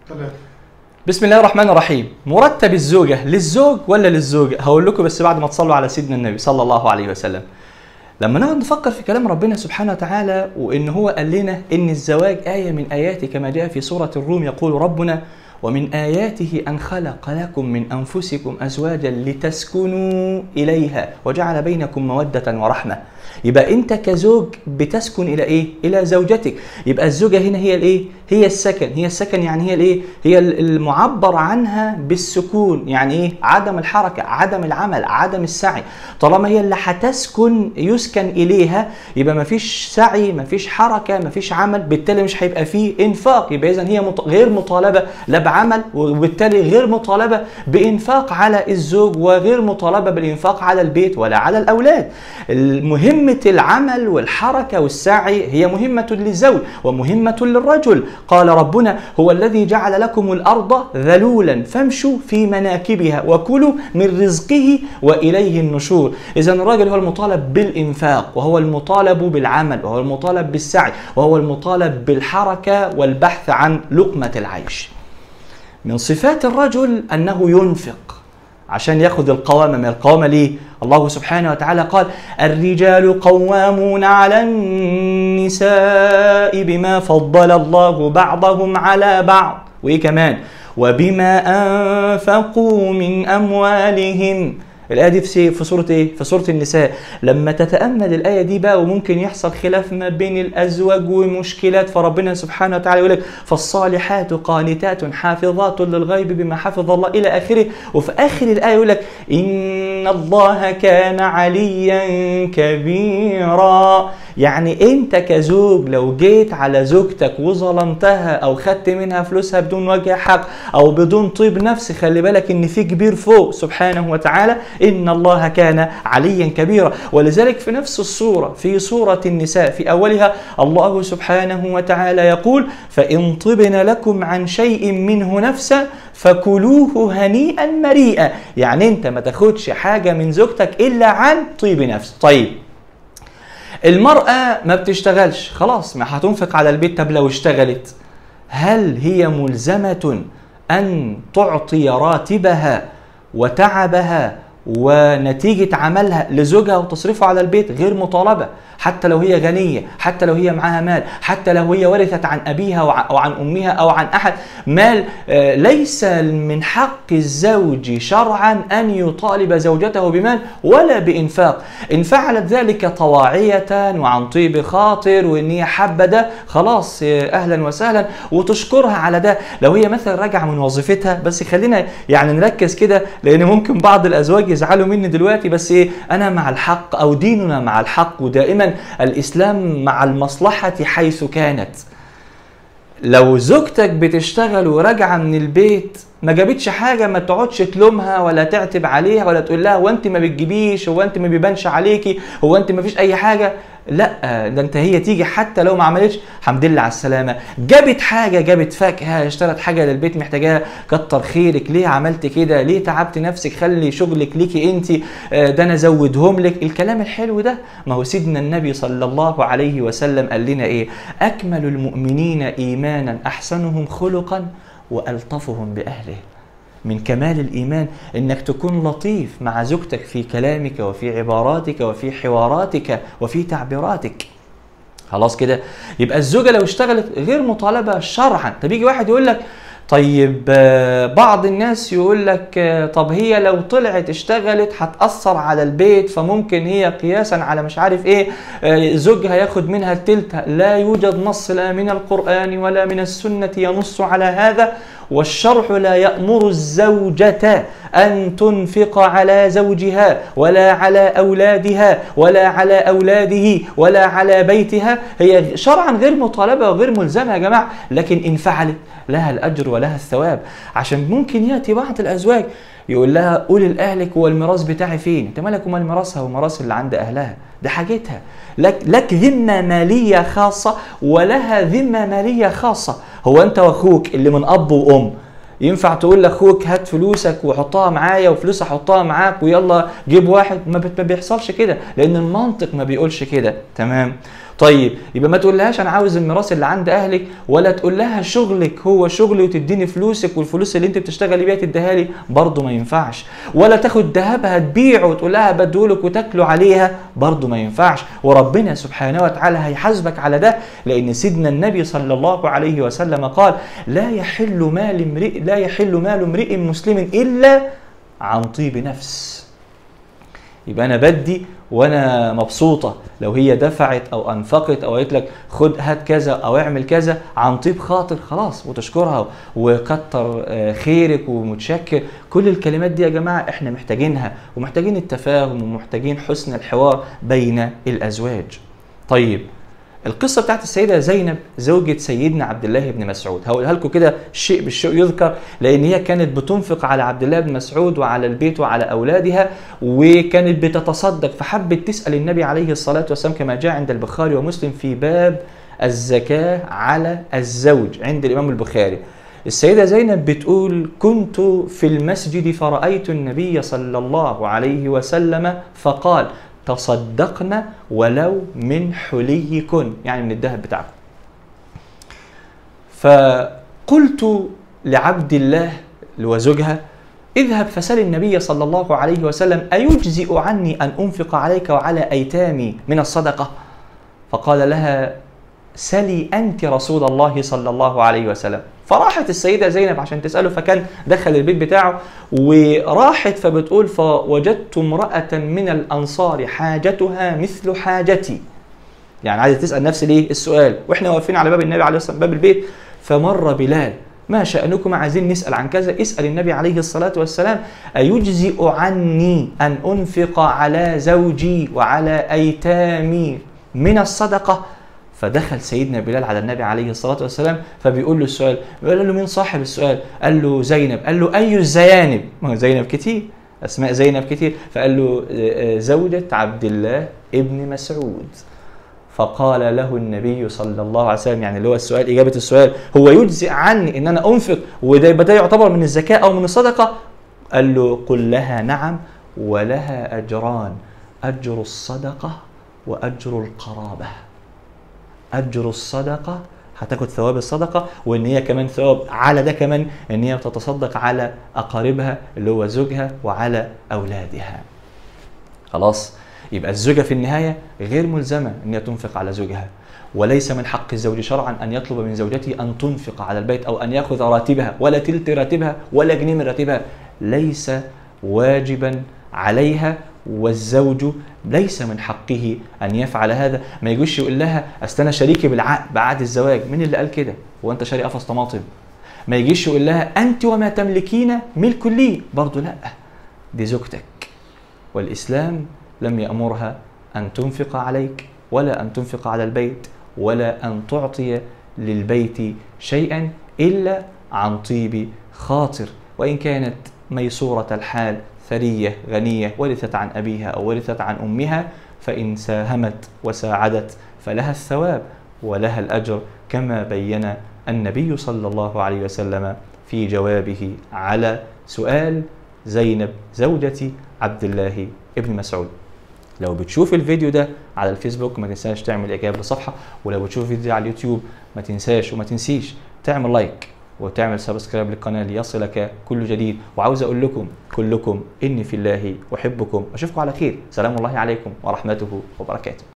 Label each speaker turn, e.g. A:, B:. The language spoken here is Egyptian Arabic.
A: ثلاثة
B: بسم الله الرحمن الرحيم مرتب الزوجة للزوج ولا للزوجة هقول لكم بس بعد ما تصلوا على سيدنا النبي صلى الله عليه وسلم لما نقعد نفكر في كلام ربنا سبحانه وتعالى وان هو قال لنا ان الزواج آية من آياته كما جاء في سورة الروم يقول ربنا ومن آياته أن خلق لكم من أنفسكم أزواجا لتسكنوا إليها وجعل بينكم مودة ورحمة يبقى أنت كزوج بتسكن إلى إيه؟ إلى زوجتك يبقى الزوجة هنا هي الإيه؟ هي السكن هي السكن يعني هي الإيه؟ هي المعبر عنها بالسكون يعني إيه؟ عدم الحركة عدم العمل عدم السعي طالما هي اللي هتسكن يسكن إليها يبقى مفيش سعي مفيش حركة مفيش عمل بالتالي مش هيبقى فيه إنفاق يبقى إذا هي مط- غير مطالبة لا بعمل وبالتالي غير مطالبة بإنفاق على الزوج وغير مطالبة بالإنفاق على البيت ولا على الأولاد مهمة العمل والحركة والسعي هي مهمة للزوج ومهمة للرجل قال ربنا هو الذي جعل لكم الأرض ذلولا فامشوا في مناكبها وكلوا من رزقه وإليه النشور إذا الراجل هو المطالب بالإنفاق وهو المطالب بالعمل وهو المطالب بالسعي وهو المطالب بالحركة والبحث عن لقمة العيش من صفات الرجل أنه ينفق عشان ياخذ القوامة من القوامة ليه؟ الله سبحانه وتعالى قال الرجال قوامون على النساء بما فضل الله بعضهم على بعض وإيه كمان وبما أنفقوا من أموالهم الآية دي في في سورة إيه؟ في سورة النساء لما تتأمل الآية دي بقى وممكن يحصل خلاف ما بين الأزواج ومشكلات فربنا سبحانه وتعالى يقول لك فالصالحات قانتات حافظات للغيب بما حفظ الله إلى آخره وفي آخر الآية يقول لك إن الله كان عليا كبيرا يعني أنت كزوج لو جيت على زوجتك وظلمتها أو خدت منها فلوسها بدون وجه حق أو بدون طيب نفس خلي بالك إن في كبير فوق سبحانه وتعالى إن الله كان عليا كبيرا ولذلك في نفس الصورة في سورة النساء في أولها الله سبحانه وتعالى يقول فإن طبن لكم عن شيء منه نفسا فكلوه هنيئا مريئا يعني أنت ما تاخدش حاجة من زوجتك إلا عن طيب نفس طيب المرأة ما بتشتغلش خلاص ما هتنفق على البيت طب لو اشتغلت هل هي ملزمة أن تعطي راتبها وتعبها ونتيجة عملها لزوجها وتصرفه على البيت غير مطالبة حتى لو هي غنية حتى لو هي معاها مال حتى لو هي ورثت عن أبيها أو عن أمها أو عن أحد مال آه، ليس من حق الزوج شرعا أن يطالب زوجته بمال ولا بإنفاق إن فعلت ذلك طواعية وعن طيب خاطر وإن هي حابة ده خلاص آه، أهلا وسهلا وتشكرها على ده لو هي مثلا راجعة من وظيفتها بس خلينا يعني نركز كده لأن ممكن بعض الأزواج يزعلوا مني دلوقتي بس إيه أنا مع الحق أو ديننا مع الحق ودائما الإسلام مع المصلحة حيث كانت لو زوجتك بتشتغل وراجعه من البيت ما جابتش حاجه ما تقعدش تلومها ولا تعتب عليها ولا تقول لها هو انت ما بتجيبيش هو انت ما بيبانش عليكي هو انت ما فيش اي حاجه لا ده انت هي تيجي حتى لو ما عملتش الحمد لله على السلامه جابت حاجه جابت فاكهه اشترت حاجه للبيت محتاجاها كتر خيرك ليه عملت كده ليه تعبت نفسك خلي شغلك ليكي انت آه، ده انا ازودهم لك الكلام الحلو ده ما هو سيدنا النبي صلى الله عليه وسلم قال لنا ايه اكمل المؤمنين ايمانا احسنهم خلقا والطفهم باهله من كمال الايمان انك تكون لطيف مع زوجتك في كلامك وفي عباراتك وفي حواراتك وفي تعبيراتك خلاص كده يبقى الزوجه لو اشتغلت غير مطالبه شرعا طب يجي واحد يقول لك طيب آه، بعض الناس يقول لك آه، طب هي لو طلعت اشتغلت هتأثر على البيت فممكن هي قياسا على مش عارف ايه آه، زوجها ياخد منها التلت لا يوجد نص لا من القرآن ولا من السنة ينص على هذا والشرح لا يأمر الزوجة أن تنفق على زوجها ولا على أولادها ولا على أولاده ولا على بيتها هي شرعا غير مطالبة وغير ملزمة يا جماعة لكن إن فعلت لها الأجر ولها الثواب عشان ممكن يأتي بعض الأزواج يقول لها قولي لأهلك هو الميراث بتاعي فين انت مالك ومال ميراثها وميراث اللي عند أهلها ده حاجتها لك, لك ذمة مالية خاصة ولها ذمة مالية خاصة هو أنت وأخوك اللي من أب وأم ينفع تقول لاخوك هات فلوسك وحطها معايا وفلوس احطها معاك ويلا جيب واحد ما بت- ما بيحصلش كده لان المنطق ما بيقولش كده تمام طيب يبقى ما تقولهاش انا عاوز الميراث اللي عند اهلك ولا تقول لها شغلك هو شغلي وتديني فلوسك والفلوس اللي انت بتشتغلي بيها تديها لي برضه ما ينفعش ولا تاخد ذهبها تبيعه وتقول لها بدولك وتاكلوا عليها برضه ما ينفعش وربنا سبحانه وتعالى هيحاسبك على ده لان سيدنا النبي صلى الله عليه وسلم قال لا يحل مال امرئ لا يحل مال امرئ مسلم الا عن طيب نفس يبقى انا بدي وانا مبسوطه لو هي دفعت او انفقت او قالت لك خد هات كذا او اعمل كذا عن طيب خاطر خلاص وتشكرها وكتر آه، خيرك ومتشكر كل الكلمات دي يا جماعه احنا محتاجينها ومحتاجين التفاهم ومحتاجين حسن الحوار بين الازواج طيب القصة بتاعت السيدة زينب زوجة سيدنا عبد الله بن مسعود هقولها لكم كده شيء بالشيء يذكر لأن هي كانت بتنفق على عبد الله بن مسعود وعلى البيت وعلى أولادها وكانت بتتصدق فحبت تسأل النبي عليه الصلاة والسلام كما جاء عند البخاري ومسلم في باب الزكاة على الزوج عند الإمام البخاري السيدة زينب بتقول كنت في المسجد فرأيت النبي صلى الله عليه وسلم فقال تصدقن ولو من حليكن يعني من الذهب بتاعكم فقلت لعبد الله اللي هو زوجها اذهب فسل النبي صلى الله عليه وسلم أيجزئ عني أن أنفق عليك وعلى أيتامي من الصدقة فقال لها سلي أنت رسول الله صلى الله عليه وسلم فراحت السيدة زينب عشان تسأله فكان دخل البيت بتاعه وراحت فبتقول فوجدت امرأة من الأنصار حاجتها مثل حاجتي يعني عايزة تسأل نفس ليه السؤال واحنا واقفين على باب النبي عليه الصلاة والسلام باب البيت فمر بلال ما شأنكم عايزين نسأل عن كذا اسأل النبي عليه الصلاة والسلام أيجزئ عني أن أنفق على زوجي وعلى أيتامي من الصدقة فدخل سيدنا بلال على النبي عليه الصلاة والسلام فبيقول له السؤال بيقول له مين صاحب السؤال قال له زينب قال له أي الزيانب ما هو زينب كتير أسماء زينب كتير فقال له آه، آه، زوجة عبد الله ابن مسعود فقال له النبي صلى الله عليه وسلم يعني اللي هو السؤال إجابة السؤال هو يجزئ عني إن أنا أنفق وده يبقى ده يعتبر من الزكاة أو من الصدقة قال له قل لها نعم ولها أجران أجر الصدقة وأجر القرابة اجر الصدقه هتاخد ثواب الصدقه وان هي كمان ثواب على ده كمان ان هي بتتصدق على اقاربها اللي هو زوجها وعلى اولادها خلاص يبقى الزوجه في النهايه غير ملزمه ان هي تنفق على زوجها وليس من حق الزوج شرعا ان يطلب من زوجته ان تنفق على البيت او ان ياخذ راتبها ولا تلت راتبها ولا جنيه من راتبها ليس واجبا عليها والزوج ليس من حقه ان يفعل هذا ما يجوش يقول لها اصل انا شريكي بالعقد بعقد الزواج مين اللي قال كده هو انت شاري قفص طماطم ما يجيش يقول لها انت وما تملكين ملك لي برضه لا دي زوجتك والاسلام لم يامرها ان تنفق عليك ولا ان تنفق على البيت ولا ان تعطي للبيت شيئا الا عن طيب خاطر وان كانت ميسوره الحال ثرية غنية ورثت عن أبيها أو ورثت عن أمها فإن ساهمت وساعدت فلها الثواب ولها الأجر كما بين النبي صلى الله عليه وسلم في جوابه على سؤال زينب زوجة عبد الله ابن مسعود لو بتشوف الفيديو ده على الفيسبوك ما تنساش تعمل اعجاب للصفحه ولو بتشوف الفيديو ده على اليوتيوب ما تنساش وما تنسيش تعمل لايك وتعمل سبسكرايب للقناه ليصلك كل جديد وعاوز اقول لكم كلكم اني في الله احبكم اشوفكم على خير سلام الله عليكم ورحمته وبركاته